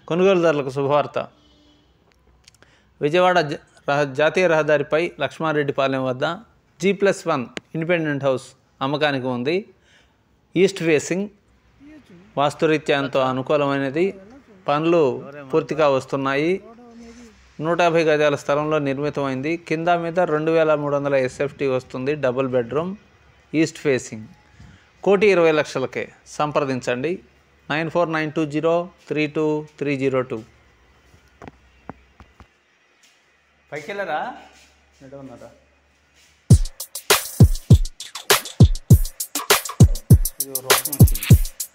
కొనుగోలుదారులకు శుభవార్త విజయవాడ జ- రహ- జాతీయ రహదారిపై లక్ష్మారెడ్డిపాలెం వద్ద G plus one independent house అమ్మకానికి ఉంది ఈస్ట్ ఫేసింగ్ వాస్తురీత్యా ఎంతో అనుకూలమైనది పనులు పూర్తిగా వస్తున్నాయి నూట యాభై గజాల స్థలంలో నిర్మితమైంది కింద మీద రెండు వేల మూడు వందల ఎస్ఎఫ్టీ వస్తుంది డబుల్ బెడ్రూమ్ ఈస్ట్ ఫేసింగ్ కోటి ఇరవై లక్షలకే సంప్రదించండి nine four nine two zero three two three zero two పైకి వెళ్ళరా ఉన్నారా ఇది ఒక రోగం వచ్చింది